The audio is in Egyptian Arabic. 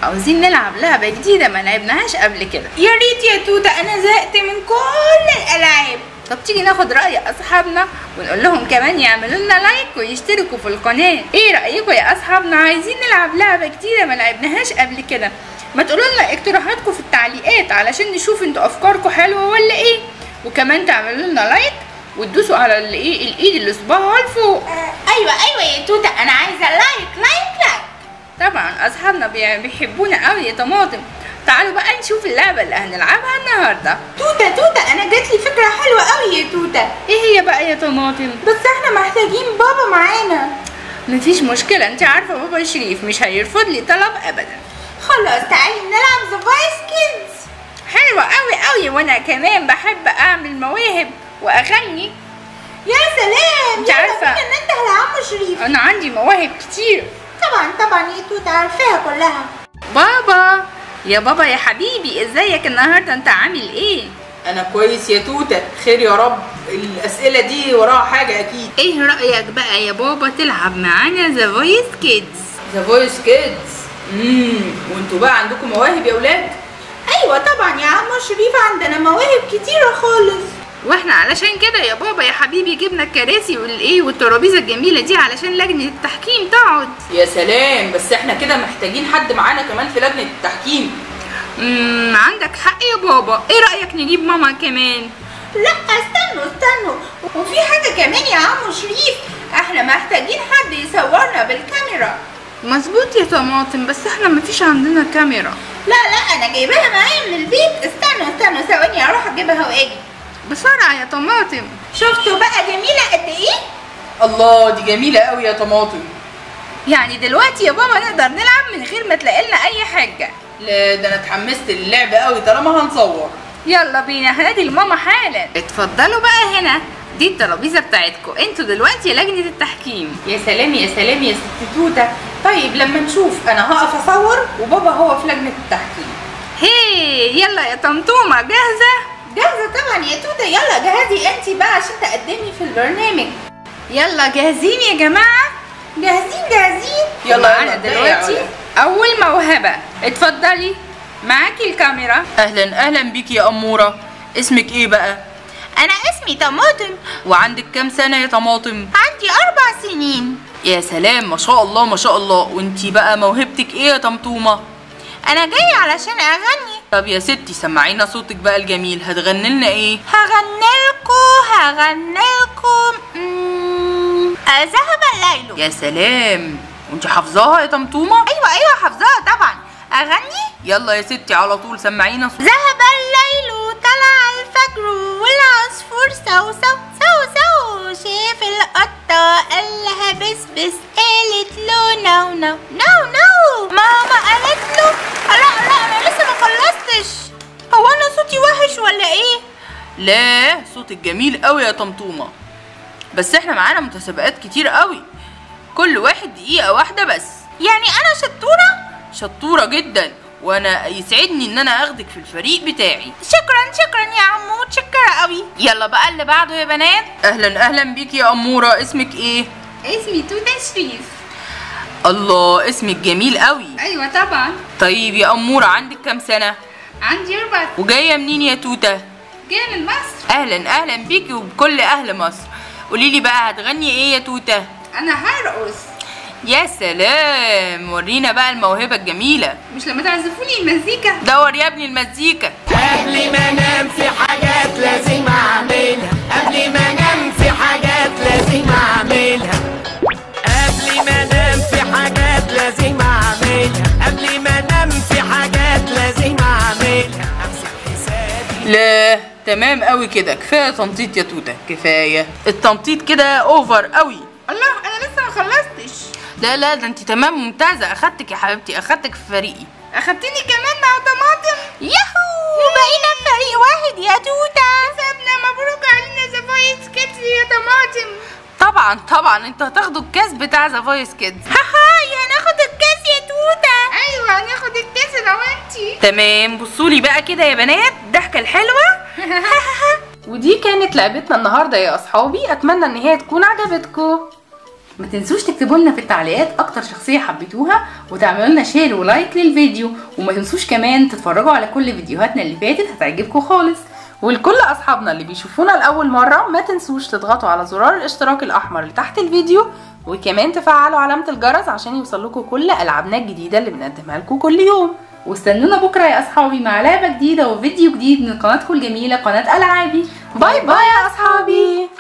عاوزين نلعب لعبة جديدة ما لعبناهاش قبل كده يا ريت يا توتة انا زهقت من كل الالعاب طب تيجي ناخد رأي أصحابنا ونقول لهم كمان يعملوا لنا لايك ويشتركوا في القناة ايه رأيكم يا أصحابنا عايزين نلعب لعبة جديدة ما لعبناهاش قبل كده ما تقولوا لنا اقتراحاتكم في التعليقات علشان نشوف انتوا أفكاركم حلوة ولا ايه وكمان تعملوا لنا لايك وتدوسوا على الايه الايد اللي صباعها لفوق ايوه ايوه يا توتة انا عايزة لايك لايك لايك طبعا اصحابنا بي- بيحبونا قوي يا طماطم تعالوا بقى نشوف اللعبة اللي هنلعبها النهاردة توتة توتة انا جات لي فكرة حلوة قوي يا توتة ايه هي بقى يا طماطم بس احنا محتاجين بابا معانا مفيش مشكلة انت عارفة بابا شريف مش هيرفض لي طلب ابدا خلاص تعالي نلعب ذا فايس كيدز حلوة قوي قوي وانا كمان بحب اعمل مواهب واغني يا سلام انت يلا عارفة. بينا ننده لعمو شريف انا عندي مواهب كتير طبعا طبعا يا توتة عارفاها كلها بابا يا بابا يا حبيبي ازيك النهاردة انت عامل ايه انا كويس يا توته خير يا رب الاسئله دي وراها حاجه اكيد ايه رأيك بقى يا بابا تلعب معانا ذا فويس كيدز ذا فويس كيدز امم وانتوا بقى عندكم مواهب يا اولاد ايوه طبعا يا عمو شريف عندنا مواهب كتيرة خالص واحنا علشان كده يا بابا يا حبيبي جبنا الكراسي والايه والترابيزه الجميله دي علشان لجنه التحكيم تقعد يا سلام بس احنا كده محتاجين حد معانا كمان في لجنه التحكيم امم عندك حق يا بابا ايه رايك نجيب ماما كمان لا استنوا استنوا وفي حاجة كمان يا عمو شريف احنا محتاجين حد يصورنا بالكاميرا مظبوط يا طماطم بس احنا مفيش عندنا كاميرا لا لا انا جايباها معايا من البيت استنوا استنوا ثواني اروح اجيبها واجي بسرعه يا طماطم شفتوا بقى جميلة قد ايه الله دي جميله قوي يا طماطم يعني دلوقتي يا بابا نقدر نلعب من غير ما تلاقي لنا اي حاجه لا ده انا اتحمست للعب قوي طالما هنصور يلا بينا هنادي لماما حالا اتفضلوا بقى هنا دي الترابيزه بتاعتكم انتوا دلوقتي لجنه التحكيم يا سلام يا سلام يا ست توته طيب لما نشوف انا هقف اصور وبابا هو في لجنه التحكيم هي يلا يا طمطومه جاهزه جاهزة طبعا يا توتة يلا جهزي انتي بقى عشان تقدمي في البرنامج يلا جاهزين يا جماعه جاهزين جاهزين يلا معانا يلا دلوقتي اول موهبه اتفضلي معاكي الكاميرا اهلا اهلا بيكي يا اموره اسمك ايه بقى انا اسمي طماطم وعندك كام سنه يا طماطم عندي اربع سنين يا سلام ما شاء الله ما شاء الله وانتي بقى موهبتك ايه يا طمطومه انا جاي علشان اغني طب يا ستي سمعينا صوتك بقى الجميل هتغني لنا ايه هغنيلكوا هغنيلكوا مم، آه، ذهب الليل يا سلام وانتي حافظاها يا طمطومه ايوه ايوه حافظاها طبعا اغني يلا يا ستي على طول سمعينا صوت ذهب الليل طلع الفجر والعصفور سو سو سو سو شاف القطة قال لها بس بس قالت له نو نو نو نو ماما قالت له لا لا انا لسه ما خلصتش هو انا صوتي وحش ولا ايه لا صوتك جميل قوي يا طمطومه بس احنا معانا متسابقات كتير قوي كل واحد دقيقه واحده بس يعني انا شطورة شطوره جدا وانا يسعدني ان انا اخدك في الفريق بتاعي شكرا شكرا يا عمو متشكرة قوي يلا بقى اللي بعده يا بنات اهلا اهلا بيكي يا اموره اسمك ايه اسمي توته شريف الله اسمك جميل قوي ايوه طبعا طيب يا اموره عندك كام سنه عندي اربع وجايه منين يا توته جايه من مصر اهلا اهلا بيكي وبكل اهل مصر قولي لي بقى هتغني ايه يا توته انا هرقص يا سلام ورينا بقى الموهبه الجميله مش لما تعزفوني المزيكا دور يا ابني المزيكا قبل ما انام في حاجات لازم اعملها قبل ما انام في حاجات لازم اعملها قبل ما انام في حاجات لازم اعملها قبل ما انام في حاجات لازم اعملها احسب حسابي لا تمام قوي كده كفايه تنطيط يا توته كفايه التنطيط كده اوفر قوي الله انا لسه ما خلصتش لا لا ده انت تمام ممتازه اخدتك يا حبيبتي اخدتك في فريقي اخدتني كمان مع طماطم ياهو وبقينا فريق واحد يا توتة كسبنا مبروك علينا ذا فايس كيدز يا طماطم طبعا طبعا انتوا هتاخدوا الكاس بتاع ذا فويس كيدز هاي هناخد الكاس يا توتة ايوه هناخد الكاس انا وانتي تمام بصولي بقى كده يا بنات الضحكه الحلوه ودي كانت لعبتنا النهارده يا اصحابي اتمنى ان هي تكون عجبتكم ما تنسوش تكتبوا لنا في التعليقات اكتر شخصيه حبيتوها وتعملوا لنا شير ولايك للفيديو وما تنسوش كمان تتفرجوا على كل فيديوهاتنا اللي فاتت هتعجبكم خالص ولكل اصحابنا اللي بيشوفونا لاول مره ما تنسوش تضغطوا على زرار الاشتراك الاحمر اللي تحت الفيديو وكمان تفعلوا علامه الجرس عشان يوصلكوا كل العابنا الجديده اللي بنقدمها لكم كل يوم واستنونا بكره يا اصحابي مع لعبه جديده وفيديو جديد من قناتكم الجميله قناه العابي باي باي يا اصحابي